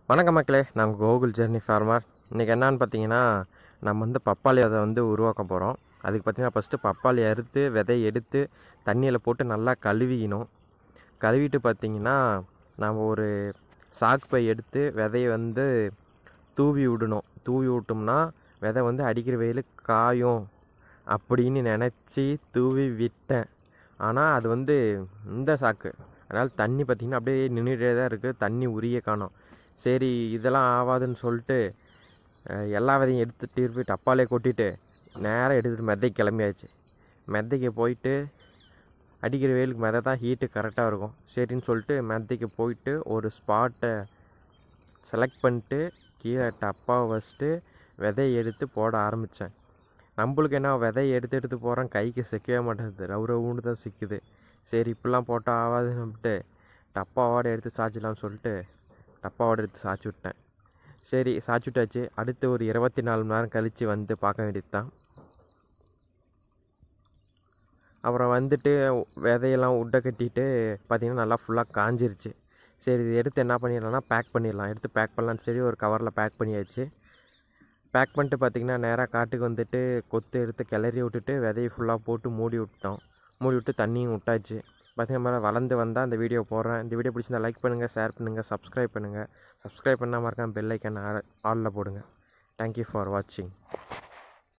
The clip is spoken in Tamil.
வணக்கம் மக்களே நாங்கள் கோகுல் ஜெர்னி ஃபார்மர் இன்றைக்கி என்னன்னு பார்த்தீங்கன்னா நம்ம வந்து பப்பாளி அதை வந்து உருவாக்க போகிறோம் அதுக்கு பார்த்தீங்கன்னா ஃபஸ்ட்டு பப்பாளி அறுத்து விதையை எடுத்து தண்ணியில் போட்டு நல்லா கழுவிக்கணும் கழுவிட்டு பார்த்தீங்கன்னா நம்ம ஒரு சாக்கு பை எடுத்து விதையை வந்து தூவி விடணும் தூவி விட்டோம்னா விதை வந்து அடிக்கிற வெயில் காயும் அப்படின்னு நினச்சி தூவி விட்டேன் ஆனால் அது வந்து இந்த சாக்கு அதனால் தண்ணி பார்த்திங்கன்னா அப்படியே நின்றுட்டே தான் இருக்குது தண்ணி உரிய காணோம் சரி இதெல்லாம் ஆகாதுன்னு சொல்லிட்டு அஹ், எல்லா விதையும் எடுத்துட்டு போய் டப்பாலே கொட்டிட்டு நேராக எடுத்துகிட்டு மெத்தைக்கு கிளம்பியாச்சு மெத்தைக்கு போயிட்டு அடிக்கிற வெயிலுக்கு மெதை தான் ஹீட்டு கரெக்டாக இருக்கும் சரின்னு சொல்லிட்டு மெத்தைக்கு போயிட்டு ஒரு ஸ்பாட்டை செலக்ட் பண்ணிட்டு கீழே டப்பாவை வச்சுட்டு விதையை எடுத்து போட ஆரம்பித்தேன் நம்மளுக்கு என்ன விதையை எடுத்து எடுத்து போகிறோம் கைக்கு சிக்கவே மாட்டேங்குது ரவு ரவுன்னு தான் சிக்குது சரி இப்படிலாம் போட்டால் ஆகாதுன்னுட்டு டப்பாவோட எடுத்து சாய்ச்சலாம்னு சொல்லிட்டு டப்பாவோட எடுத்து சாய்ச்சி விட்டேன் சரி சாய்ச்சி விட்டாச்சு அடுத்து ஒரு இருபத்தி நாலு மணி நேரம் கழித்து வந்து பார்க்க வேண்டியது தான் அப்புறம் வந்துட்டு விதையெல்லாம் உட்டை கட்டிட்டு பார்த்திங்கன்னா நல்லா ஃபுல்லாக காஞ்சிருச்சு சரி இது எடுத்து என்ன பண்ணிடலாம்னா பேக் பண்ணிடலாம் எடுத்து பேக் பண்ணலான்னு சரி ஒரு கவரில் பேக் பண்ணியாச்சு பேக் பண்ணிட்டு பார்த்திங்கன்னா நேராக காட்டுக்கு வந்துட்டு கொத்து எடுத்து கிளறி விட்டுட்டு விதையை ஃபுல்லாக போட்டு மூடி விட்டோம் மூடி விட்டு தண்ணியும் விட்டாச்சு பார்த்தீங்கன்னா மேலே வளர்ந்து வந்தால் இந்த வீடியோ போடுறேன் இந்த வீடியோ பிடிச்சிருந்தா லைக் பண்ணுங்கள் ஷேர் பண்ணுங்கள் சப்ஸ்கிரைப் பண்ணுங்கள் சப்ஸ்கிரைப் பண்ணாமல் இருக்கான் பெல் ஐக்கன் ஆலில் போடுங்க தேங்க்யூ ஃபார் வாட்சிங்